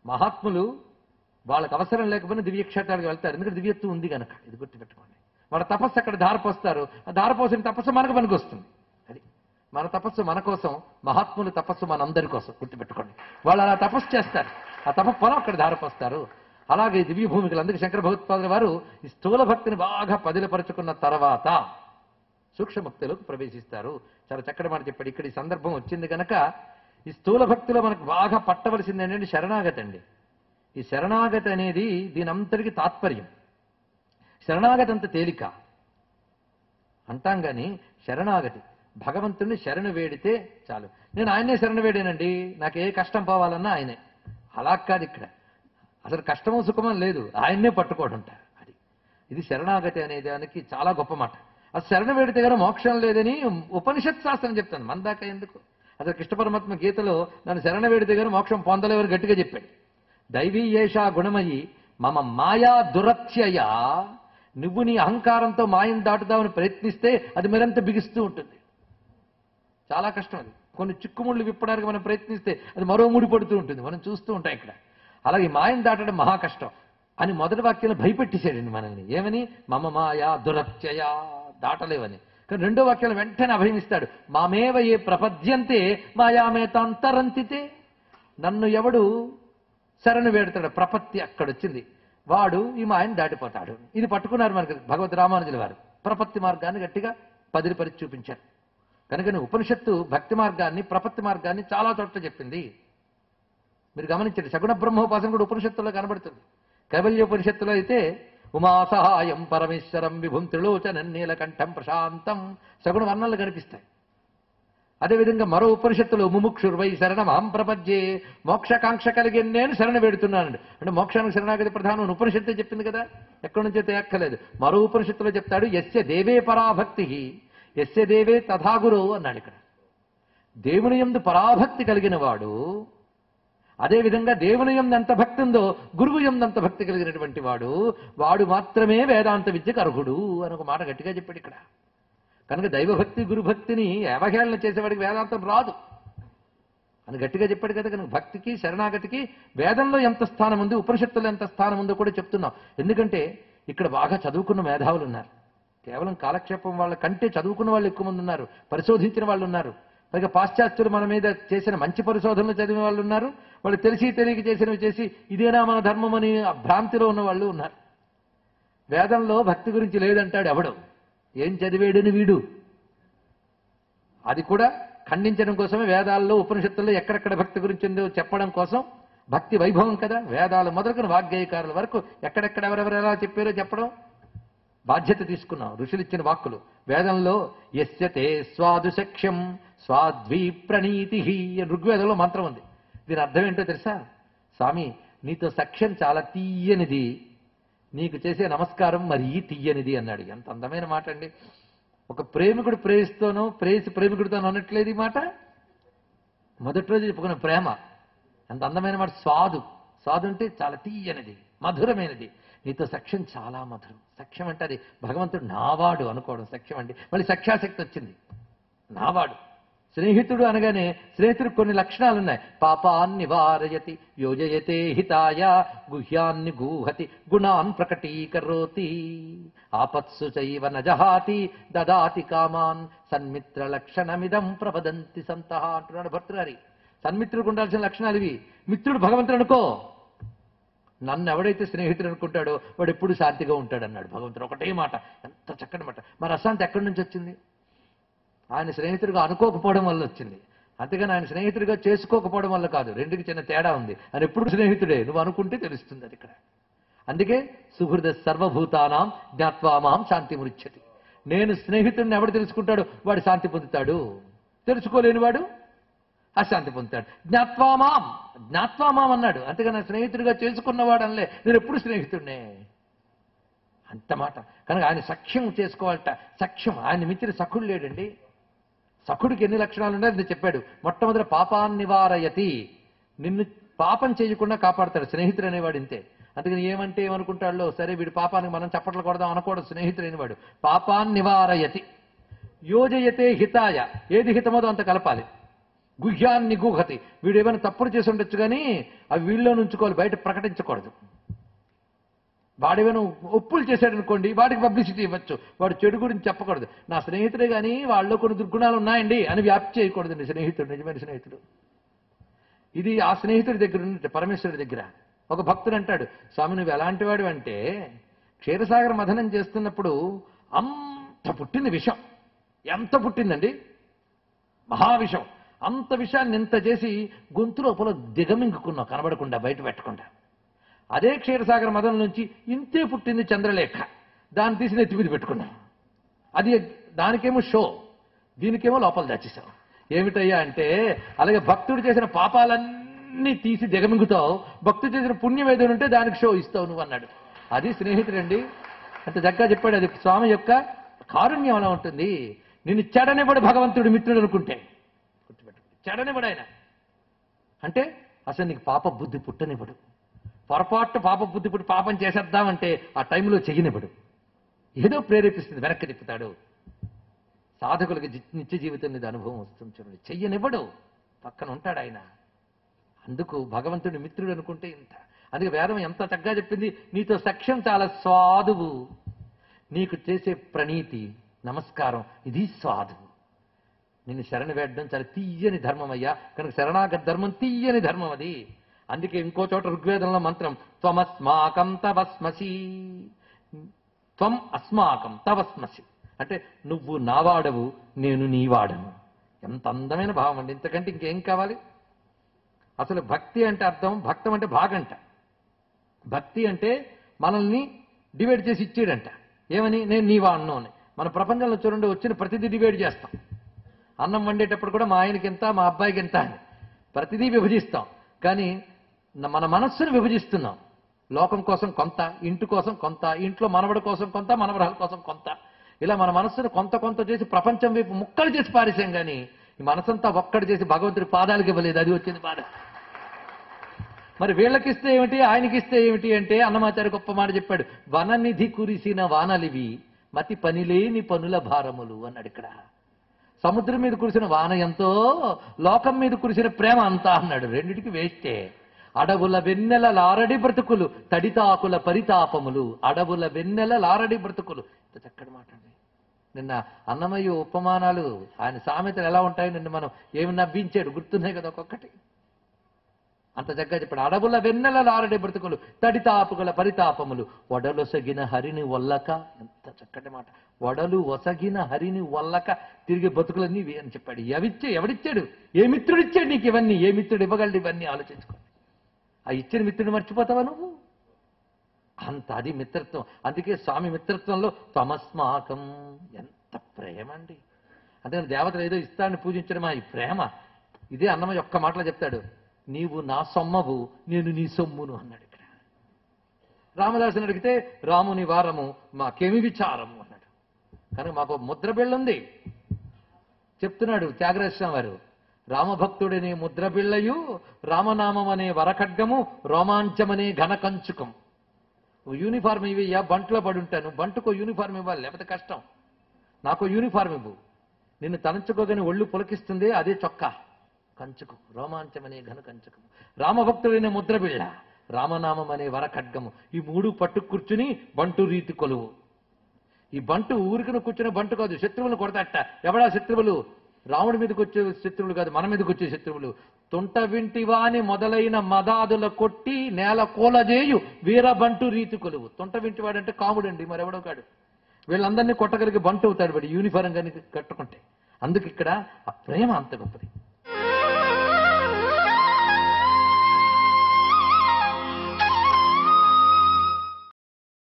మహాత్ములు వాళ్ళకి అవసరం లేకపోయినా దివ్యక్షేత్రాలకు వెళ్తారు ఎందుకంటే దివ్యత్వం ఉంది కనుక ఇది గుర్తుపెట్టుకోండి వాళ్ళ తపస్సు అక్కడ ధారపోస్తారు ఆ ధారపోసిన తపస్సు మనకు పనికి వస్తుంది అది మన తపస్సు మన కోసం మహాత్ముల తపస్సు మనందరి కోసం గుర్తుపెట్టుకోండి వాళ్ళు అలా తపస్సు చేస్తారు ఆ తప ఫలం అక్కడ ధారపోస్తారు అలాగే దివ్య భూమికలు అందుకే శంకర భగవత్పాదుల వారు ఈ స్థూల భక్తిని బాగా పదిలపరుచుకున్న తర్వాత సూక్ష్మ భక్తిలోకి ప్రవేశిస్తారు చాలా చక్కటి మాట చెప్పాడు ఇక్కడ ఈ సందర్భం వచ్చింది కనుక ఈ స్థూల భక్తిలో మనకు బాగా పట్టవలసింది ఏంటంటే శరణాగతి అండి ఈ శరణాగతి అనేది దీని అంతటికి తాత్పర్యం శరణాగతి అంత తేలిక అంటాం కానీ శరణాగతి భగవంతుడిని శరణు వేడితే చాలు నేను ఆయనే శరణు వేడానండి నాకు ఏ కష్టం పోవాలన్నా ఆయనే అలా కాదు ఇక్కడ అసలు కష్టమో సుఖమో లేదు ఆయన్నే పట్టుకోవడంట అది ఇది శరణాగతి అనే దానికి చాలా గొప్ప మాట ఆ శరణ వేడితే గారు మోక్షం లేదని ఉపనిషత్ శాస్త్రం చెప్తాను మన దాకా ఎందుకు అసలు కృష్ణ పరమాత్మ గీతలో నన్ను శరణ వేడితే గారు మోక్షం పొందలేవరు గట్టిగా చెప్పాడు దైవీ ఏషా గుణమయి మమ మాయా దురత్యయ నువ్వు నీ అహంకారంతో మాయం దాటుదామని ప్రయత్నిస్తే అది మరింత బిగిస్తూ ఉంటుంది చాలా కష్టం అది కొన్ని చిక్కుముళ్ళు విప్పడానికి మనం ప్రయత్నిస్తే అది మరో ముడి పడుతూ ఉంటుంది మనం చూస్తూ ఉంటాం ఇక్కడ అలాగే ఈ మాయం దాటడం మహా కష్టం అని మొదటి వాక్యంలో భయపెట్టేశాడండి మనల్ని ఏమని మమ మాయా దురత్యయ దాటలేవని కానీ రెండో వాక్యంలో వెంటనే అభయమిస్తాడు మామేవ ఏ ప్రపద్యంతే మాయామేతాంతరంతితే నన్ను ఎవడు శరణు వేడుతాడు ప్రపత్తి అక్కడొచ్చింది వాడు ఈ మాయను దాటిపోతాడు ఇది పట్టుకున్నారు మనకి భగవద్ రామానుజుల వారు ప్రపత్తి మార్గాన్ని గట్టిగా పదిలిపరిచి చూపించారు కనుకనే ఉపనిషత్తు భక్తి మార్గాన్ని ప్రపత్తి మార్గాన్ని చాలా చోట్ల చెప్పింది మీరు గమనించండి సగుణ బ్రహ్మోపాసన కూడా ఉపనిషత్తులో కనబడుతుంది కైవల్యోపనిషత్తులో అయితే ఉమా సహాయం పరమేశ్వరం విభుం త్రిలోచనం నీలకంఠం ప్రశాంతం సగుణ వర్ణాలు కనిపిస్తాయి అదేవిధంగా మరో ఉపనిషత్తులో ముముక్షుర్వై శరణం అహం ప్రపద్యే మోక్షకాంక్ష కలిగి నేను శరణ వేడుతున్నాను అంటే మోక్షానికి శరణాగతి ప్రధానం అని ఉపనిషత్తే చెప్పింది కదా ఎక్కడి నుంచో తేక్కలేదు మరో ఉపనిషత్తులో చెప్తాడు ఎస్య దేవే పరాభక్తి ఎస్య దేవే తథాగురు అన్నాడు ఇక్కడ దేవుని యందు పరాభక్తి కలిగిన వాడు అదేవిధంగా దేవుని యందు ఎంత భక్తి ఉందో గురువు యందు అంత భక్తి కలిగినటువంటి వాడు వాడు మాత్రమే వేదాంత విద్యకు అర్హుడు అని ఒక మాట గట్టిగా చెప్పాడు ఇక్కడ కనుక దైవభక్తి గురుభక్తిని అవహేళన చేసేవాడికి వేదాంతం రాదు అని గట్టిగా చెప్పాడు కదా కనుక భక్తికి శరణాగతికి వేదంలో ఎంత స్థానం ఉంది ఉపనిషత్తులో ఎంత స్థానం ఉందో కూడా చెప్తున్నాం ఎందుకంటే ఇక్కడ బాగా చదువుకున్న మేధావులు ఉన్నారు కేవలం కాలక్షేపం వాళ్ళ కంటే చదువుకున్న వాళ్ళు ఎక్కువ మంది ఉన్నారు పరిశోధించిన వాళ్ళు ఉన్నారు పైగా పాశ్చాత్యులు మన మీద చేసిన మంచి పరిశోధనలు చదివిన వాళ్ళు ఉన్నారు వాళ్ళు తెలిసి తెలియక చేసినవి చేసి ఇదేనా మన ధర్మం అని ఆ భ్రాంతిలో ఉన్న వాళ్ళు ఉన్నారు వేదంలో భక్తి గురించి లేదంటాడు ఎవడు ఏం చదివేడని వీడు అది కూడా ఖండించడం కోసమే వేదాల్లో ఉపనిషత్తుల్లో ఎక్కడెక్కడ భక్తి గురించి ఉందో చెప్పడం కోసం భక్తి వైభవం కదా వేదాలు మొదలుకొని వాగ్గేయకారుల వరకు ఎక్కడెక్కడ ఎవరెవరు ఎలా చెప్పారో చెప్పడం బాధ్యత తీసుకున్నాం ఋషులు ఇచ్చిన వాక్కులు వేదంలో ఎస్యతే స్వాదు సఖ్యం స్వాద్వీ ప్రణీతి అని ఋగ్వేదంలో మంత్రం ఉంది దీని అర్థం ఏంటో తెలుసా స్వామి నీతో సఖ్యం చాలా తీయనిది నీకు చేసే నమస్కారం మరీ తీయనిది అన్నాడు ఎంత అందమైన మాట అండి ఒక ప్రేమికుడు ప్రేమిస్తోనో ప్రేసి ప్రేమికుడితోనో అనట్లేదు ఈ మాట మొదటి రోజు చెప్పుకున్న ప్రేమ అంత అందమైన మాట స్వాదు స్వాదు అంటే చాలా తీయనిది మధురమైనది నీతో సఖ్యం చాలా మధురం సఖ్యం అంటే అది భగవంతుడు నావాడు అనుకోవడం సఖ్యం అంటే మళ్ళీ సఖ్యాశక్తి వచ్చింది నావాడు స్నేహితుడు అనగానే స్నేహితుడికి కొన్ని లక్షణాలు ఉన్నాయి పాపాన్ని వారయతి యోజయతే హితాయ గుహ్యాన్ని గూహతి గుణాన్ ప్రకటీకరోతి ఆపత్సు చైవ నజహాతి దదాతి కామాన్ సన్మిత్ర లక్షణమిదం ప్రవదంతి సంత అంటున్నాడు భర్తగారి సన్మిత్రుడికి ఉండాల్సిన లక్షణాలు ఇవి మిత్రుడు భగవంతుడు అనుకో నన్ను ఎవడైతే స్నేహితుడు అనుకుంటాడో వాడు ఎప్పుడు శాంతిగా ఉంటాడు అన్నాడు భగవంతుడు ఒకటే మాట ఎంత చక్కటి మాట మరి అశాంతి ఎక్కడి నుంచి వచ్చింది ఆయన స్నేహితుడిగా అనుకోకపోవడం వల్ల వచ్చింది అంతేగాని ఆయన స్నేహితుడిగా చేసుకోకపోవడం వల్ల కాదు రెండుకి చిన్న తేడా ఉంది ఆయన ఎప్పుడు స్నేహితుడే నువ్వు అనుకుంటే తెలుస్తుంది అది ఇక్కడ అందుకే సుహృద సర్వభూతానాం జ్ఞాత్వామాం శాంతి మృచ్చతి నేను స్నేహితుడిని ఎవడు తెలుసుకుంటాడు వాడు శాంతి పొందుతాడు తెలుసుకోలేని వాడు అశాంతి పొందుతాడు జ్ఞాత్వామాం జ్ఞాత్వామాం అన్నాడు అంతేగా నా స్నేహితుడిగా చేసుకున్నవాడు అనలే నేను ఎప్పుడు స్నేహితుడినే అంత మాట కనుక ఆయన సఖ్యం చేసుకోవాలట సఖ్యం ఆయన మించిన సఖుడు లేడండి సఖుడికి ఎన్ని లక్షణాలు ఉన్నాయో అది చెప్పాడు మొట్టమొదటి పాపాన్ని నివారయతి నిన్ను పాపం చేయకుండా కాపాడతాడు స్నేహితుడు అనేవాడు ఇంతే అందుకని ఏమంటే ఏమనుకుంటాడో సరే వీడు పాపానికి మనం చప్పట్లు కొడదాం అనకూడదు స్నేహితుడు వాడు పాపాన్ని నివారయతి యోజయతే హితాయ ఏది హితమోదో అంత కలపాలి గుహ్యాన్ని గుహతి వీడు ఏమైనా తప్పుడు చేసి ఉండొచ్చు కానీ అవి వీళ్ళలో ఉంచుకోవాలి బయట ప్రకటించకూడదు వాడేమైనా ఒప్పులు చేశాడు అనుకోండి వాడికి పబ్లిసిటీ ఇవ్వచ్చు వాడు చెడు గురించి చెప్పకూడదు నా స్నేహితుడే కానీ వాళ్ళలో కొన్ని దుర్గుణాలు ఉన్నాయండి అని వ్యాప్తి చేయకూడదు నీ స్నేహితుడు నిజమైన స్నేహితుడు ఇది ఆ స్నేహితుడి దగ్గర ఉన్నట్టు పరమేశ్వరుడి దగ్గర ఒక భక్తుడు అంటాడు స్వామి నువ్వు ఎలాంటి వాడు అంటే క్షీరసాగర మథనం చేస్తున్నప్పుడు అంత పుట్టింది విషం ఎంత పుట్టిందండి మహావిషం అంత విషయాన్ని ఇంత చేసి గొంతు లోపల దిగమింగుకున్నావు కనబడకుండా బయట పెట్టకుండా అదే క్షీరసాగర మదం నుంచి ఇంతే పుట్టింది చంద్రలేఖ దాన్ని తీసి నెత్తి మీద పెట్టుకున్నాం అది దానికేమో షో దీనికేమో లోపల దాచేసాం ఏమిటయ్యా అంటే అలాగే భక్తుడు చేసిన పాపాలన్నీ తీసి దిగమింగుతావు భక్తుడు చేసిన పుణ్యం ఏదైనా ఉంటే దానికి షో ఇస్తావు నువ్వు అన్నాడు అది స్నేహితుడండి అంత చక్కగా చెప్పాడు అది స్వామి యొక్క కారుణ్యం అలా ఉంటుంది నిన్ను చెడనివ్వడు భగవంతుడు మిత్రుడు అనుకుంటే గుర్తుపెట్టుకో చెడనివ్వడు ఆయన అంటే అసలు నీకు పాప బుద్ధి పుట్టనివ్వడు పొరపాటు పాప బుద్ధి పుట్టి పాపం చేసేద్దామంటే ఆ టైంలో చెయ్యనివ్వడు ఏదో ప్రేరేపిస్తుంది వెనక్కి తిప్పుతాడు సాధకులకి జి- నిత్య జీవితం మీద అనుభవం వస్తుంది చూడండి చెయ్యనివ్వడు పక్కన ఉంటాడు ఆయన అందుకు భగవంతుడి మిత్రుడు అనుకుంటే ఇంత అందుకే వేదం ఎంత చక్కగా చెప్పింది నీతో సఖ్యం చాలా స్వాదువు నీకు చేసే ప్రణీతి నమస్కారం ఇది స్వాదువు నిన్ను శరణు వేడడం చాలా తీయని ధర్మం అయ్యా కనుక శరణాగత ధర్మం తీయని ధర్మం అది అందుకే ఇంకో చోట ఋగ్వేదంలో మంత్రం త్వమస్మాకం తవస్మసి త్వం అస్మాకం తవస్మసి అంటే నువ్వు నావాడవు నేను నీవాడను ఎంత అందమైన భావం అండి ఇంతకంటే ఇంకేం కావాలి అసలు భక్తి అంటే అర్థం భక్తం అంటే భాగంట భక్తి అంటే మనల్ని డివైడ్ చేసి ఇచ్చేడంట ఏమని నేను నీవా అన్నం అని మన ప్రపంచంలో చూడండి వచ్చిన ప్రతిదీ డివైడ్ చేస్తాం అన్నం వండేటప్పుడు కూడా మా ఆయనకి ఎంత మా అబ్బాయికి ఎంత అని ప్రతిదీ విభజిస్తాం కానీ న- మన మనస్సును విభజిస్తున్నాం లోకం కోసం కొంత ఇంటి కోసం కొంత ఇంట్లో మనవడి కోసం కొంత మనవరాల కోసం కొంత ఇలా మన మనస్సును కొంత కొంత చేసి ప్రపంచం వైపు ముక్కలు చేసి పారేసాం కానీ ఈ మనసంతా ఒక్కడు చేసి భగవంతుడి పాదాలకు ఇవ్వలేదు అది వచ్చింది బాధ మరి వీళ్ళకిస్తే ఏమిటి ఆయనకిస్తే ఏమిటి అంటే అన్నమాచార్య గొప్ప మాట చెప్పాడు వననిధి కురిసిన వానలివి మతి పనిలేని పనుల భారములు అన్నాడు ఇక్కడ సముద్రం మీద కురిసిన వాన ఎంతో లోకం మీద కురిసిన ప్రేమ అంతా అన్నాడు రెండిటికి వేస్టే అడవుల వెన్నెల లారడి బ్రతుకులు తడితాకుల పరితాపములు అడవుల వెన్నెల లారడి బ్రతుకులు ఇంత చక్కటి మాట అండి నిన్న అన్నమయ్య ఉపమానాలు ఆయన సామెతలు ఎలా ఉంటాయి నిన్న మనం ఏమి నవ్వించాడు గుర్తున్నాయి కదా ఒక్కొక్కటి అంత చక్కగా చెప్పాడు అడవుల వెన్నెల లారడి బ్రతుకులు తడితాపుగల పరితాపములు వడలొసగిన హరిని వల్లక ఎంత చక్కటి మాట వడలు ఒసగిన హరిని వల్లక తిరిగి బతుకులన్నీ ఇవి అని చెప్పాడు ఎవిచ్చే ఎవడిచ్చాడు ఏ మిత్రుడు ఇచ్చాడు నీకు ఇవన్నీ ఏ మిత్రుడు ఇవ్వగలడు ఇవన్నీ ఆలోచించుకో ఆ ఇచ్చిన మిత్రుడు మర్చిపోతావా నువ్వు అంత అది మిత్రత్వం అందుకే స్వామి మిత్రత్వంలో తమస్మాకం ఎంత ప్రేమ అండి అందుకని దేవతలు ఏదో ఇస్తాన్ని పూజించడం ఈ ప్రేమ ఇదే అన్నమయ్య ఒక్క మాటలో చెప్తాడు నీవు నా సొమ్మవు నేను నీ సొమ్మును అన్నాడు ఇక్కడ రామదాసుని అడిగితే రాముని వారము మాకేమి విచారము అన్నాడు కనుక మాకు ముద్ర బిళ్ళుంది చెప్తున్నాడు త్యాగరాజస్వామి వారు రామభక్తుడనే ముద్ర బిళ్ళయు రామనామం అనే వరఖడ్గము రోమాంచమనే ఘన కంచుకం ఓ యూనిఫార్మ్ ఇవయ్యా బంట్లో పడి ఉంటాను బంటుకో యూనిఫార్మ్ ఇవ్వాలి లేకపోతే కష్టం నాకు యూనిఫార్మ్ ఇవ్వు నిన్ను తలంచుకోగానే ఒళ్ళు పులకిస్తుంది అదే చొక్కా కంచుకం రోమాంచం అనే ఘన కంచుకం రామభక్తుడైన ముద్రబిళ్ళ రామనామం అనే వరఖడ్గము ఈ మూడు పట్టు కూర్చుని బంటు రీతి కొలువు ఈ బంటు ఊరికను కూర్చుని బంటు కాదు శత్రువులు కొడతాట ఎవడా శత్రువులు రాముడి మీదకి వచ్చే శత్రువులు కాదు మన మీదకి వచ్చే శత్రువులు తుంట వింటివాని మొదలైన మదాదుల కొట్టి నేల కూలజేయు వీర బంటు రీతి కొలువు తుంట వింటివాడంటే కాముడండి మరెవడో కాడు వీళ్ళందరినీ కొట్టగలిగి బంటు అవుతాడు వాడు యూనిఫారం కానీ కట్టుకుంటే అందుకు ఇక్కడ ఆ ప్రేమ అంత గొప్పది